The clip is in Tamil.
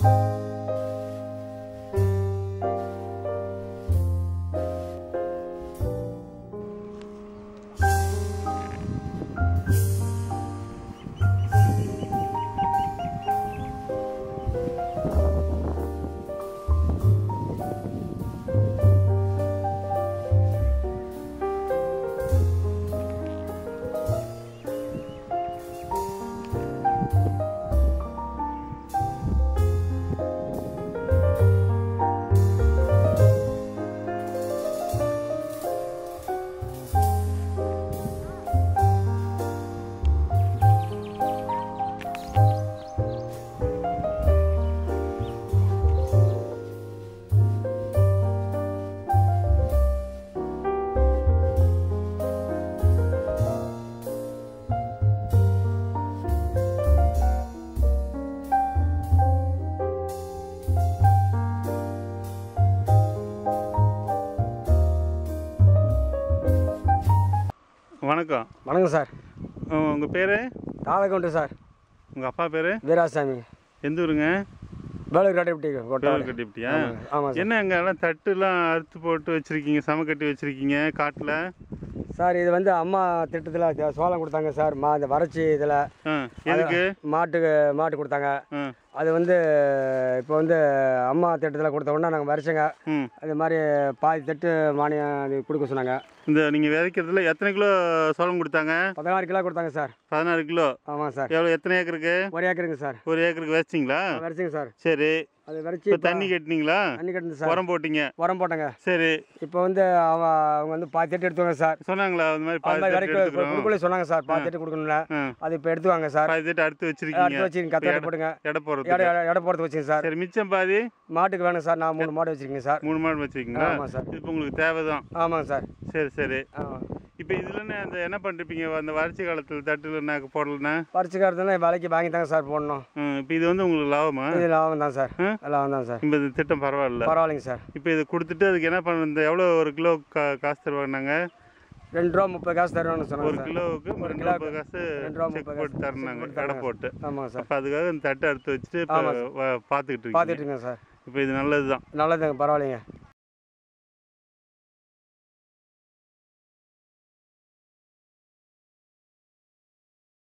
வணக்கம் வணக்கம் சார் உங்கள் பேர் தாளக்கவுண்டு சார் உங்கள் அப்பா பேர் வீராசாமி எந்த ஊருங்க வேலூர் கடைப்பட்டி கொட்டாடு கட்டிப்பிட்டியா ஆமாம் சார் என்ன அங்கே எல்லாம் தட்டுலாம் அறுத்து போட்டு வச்சுருக்கீங்க சம கட்டி வச்சுருக்கீங்க காட்டில் சார் இது வந்து அம்மா திட்டத்தில் சோளம் கொடுத்தாங்க சார் மா இந்த வறட்சி இதில் ஆ எதுக்கு மாட்டுக்கு மாட்டு கொடுத்தாங்க ஆ அது வந்து இப்போ வந்து அம்மா திட்டத்தில் கொடுத்த உடனே நாங்கள் வரைச்சோங்க ம் அது மாதிரி பாதி தட்டு மானியம் அது கொடுக்க சொன்னாங்க இந்த நீங்கள் விதைக்கிறதுல எத்தனை கிலோ சோளம் கொடுத்தாங்க பதினாறு கிலோ கொடுத்தாங்க சார் பதினாறு கிலோ ஆமாம் சார் எவ்வளோ எத்தனை ஏக்கருக்கு ஒரு ஏக்கருங்க சார் ஒரு ஏக்கருக்கு விதைச்சிங்களா வரைச்சிங்க சார் சரி அது வரைச்சி இப்போ தண்ணி கட்டினீங்களா தண்ணி கட்டுது சார் உரம் போட்டீங்க உரம் போட்டோங்க சரி இப்போ வந்து அவ அவங்க வந்து பாதி தட்டு எடுத்துவாங்க சார் சொன்னாங்களா அந்த மாதிரி அது பாதி மாதிரி தட்டு வரைக்கும் எடுத்துக்கிறோம் கொடுக்கல சொன்னாங்க சார் பாதி தட்டு கொடுக்கணும்ல ஆ அது இப்போ எடுத்துவாங்க சார் பாதி தட்டு அறுத்து வச்சிருக்கீங்க அடுத்து வச்சுருங்க கத்தாட போட்டுங்க எடை போடுறது எடை எடை போடுறது வச்சுங்க சார் சரி மிச்சம் பாதி மாட்டுக்கு வேணும் சார் நான் மூணு மாடு வச்சுருக்கேங்க சார் மூணு மாடு வச்சிருக்கீங்களா ஆமாம் சார் இது இப்போ உங்களுக்கு தேவைதான் ஆமாங்க சார் சரி சரி ஆமாம் இப்போ இதுலன்னு அந்த என்ன பண்ணிருப்பீங்க அந்த வறட்சி காலத்தில் தட்டுலன்னா போடலன்னா பறிச்சுக்காரதுனா விலைக்கு வாங்கி தாங்க சார் போடணும் இப்போ இது வந்து உங்களுக்கு லாபமா இது லாபம் தான் சார் ஆ? லாபம் தான் சார் இப்போ இந்த திட்டம் பரவாயில்ல பரவாயில்லைங்க சார் இப்போ இது கொடுத்துட்டு அதுக்கு என்ன பண்ண இந்த எவ்வளோ ஒரு கிலோ கா காசு தருவாங்க ரெண்டு ரூபா முப்பது காசு தருவான்னு சொன்னாங்க ஒரு சார் கிலோவுக்கு ஒரு ரெண்டு கிலோவுக்கு முப்பது காசு ரெண்டு ரூபா செக் முப்பது போட்டு காசு தரணுங்க check போட்டு கடை தராங்க. போட்டு ஆமாங்க சார் அப்போ அதுக்காக இந்த தட்டை அறுத்து வச்சுட்டு இப்போ ஆமாம் பார்த்துக்கிட்டு இருக்கீங்க பார்த்துட்டு இருக்கேங்க சார் இப்போ இது நல்லது தான் நல்லதுங்க பரவாயில்லைங்க